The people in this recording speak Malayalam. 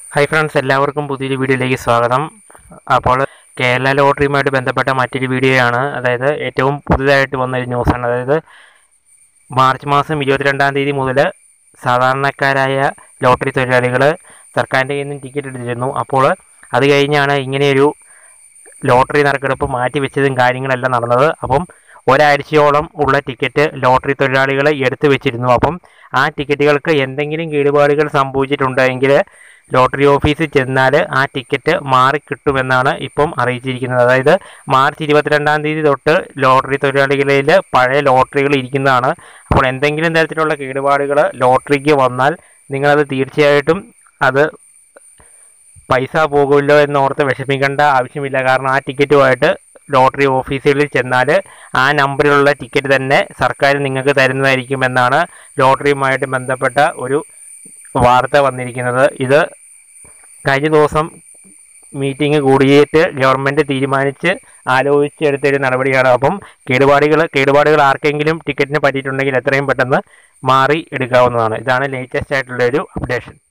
ഹായ് ഫ്രണ്ട്സ് എല്ലാവർക്കും പുതിയൊരു വീഡിയോയിലേക്ക് സ്വാഗതം അപ്പോൾ കേരള ലോട്ടറിയുമായിട്ട് ബന്ധപ്പെട്ട മറ്റൊരു വീഡിയോയാണ് അതായത് ഏറ്റവും പുതുതായിട്ട് വന്ന ഒരു ന്യൂസാണ് അതായത് മാർച്ച് മാസം ഇരുപത്തിരണ്ടാം തീയതി മുതൽ സാധാരണക്കാരായ ലോട്ടറി തൊഴിലാളികൾ സർക്കാരിൻ്റെ കയ്യിൽ നിന്ന് ടിക്കറ്റ് എടുത്തിരുന്നു അപ്പോൾ അത് കഴിഞ്ഞാണ് ഇങ്ങനെയൊരു ലോട്ടറി നറുക്കെടുപ്പ് മാറ്റിവെച്ചതും കാര്യങ്ങളെല്ലാം നടന്നത് അപ്പം ഒരാഴ്ചയോളം ഉള്ള ടിക്കറ്റ് ലോട്ടറി തൊഴിലാളികൾ എടുത്തു വെച്ചിരുന്നു അപ്പം ആ ടിക്കറ്റുകൾക്ക് എന്തെങ്കിലും കേടുപാടുകൾ സംഭവിച്ചിട്ടുണ്ടെങ്കിൽ ലോട്ടറി ഓഫീസിൽ ചെന്നാൽ ആ ടിക്കറ്റ് മാറിക്കിട്ടുമെന്നാണ് ഇപ്പം അറിയിച്ചിരിക്കുന്നത് അതായത് മാർച്ച് ഇരുപത്തിരണ്ടാം തീയതി തൊട്ട് ലോട്ടറി തൊഴിലാളികളിൽ പഴയ ലോട്ടറികൾ ഇരിക്കുന്നതാണ് അപ്പോൾ എന്തെങ്കിലും തരത്തിലുള്ള കേടുപാടുകൾ ലോട്ടറിക്ക് വന്നാൽ നിങ്ങളത് തീർച്ചയായിട്ടും അത് പൈസ പോകുമല്ലോ എന്നോർത്ത് വിഷമിക്കേണ്ട ആവശ്യമില്ല കാരണം ആ ടിക്കറ്റുമായിട്ട് ലോട്ടറി ഓഫീസുകളിൽ ചെന്നാൽ ആ നമ്പറിലുള്ള ടിക്കറ്റ് തന്നെ സർക്കാർ നിങ്ങൾക്ക് തരുന്നതായിരിക്കും എന്നാണ് ലോട്ടറിയുമായിട്ട് ബന്ധപ്പെട്ട ഒരു വാർത്ത വന്നിരിക്കുന്നത് ഇത് കഴിഞ്ഞ ദിവസം മീറ്റിംഗ് കൂടിയിട്ട് ഗവൺമെൻറ് തീരുമാനിച്ച് ആലോചിച്ചെടുത്തൊരു നടപടിയാണ് അപ്പം കേടുപാടുകൾ കേടുപാടുകൾ ആർക്കെങ്കിലും ടിക്കറ്റിന് പറ്റിയിട്ടുണ്ടെങ്കിൽ എത്രയും പെട്ടെന്ന് മാറി എടുക്കാവുന്നതാണ് ഇതാണ് ലേറ്റസ്റ്റ് ആയിട്ടുള്ള ഒരു അപ്ഡേഷൻ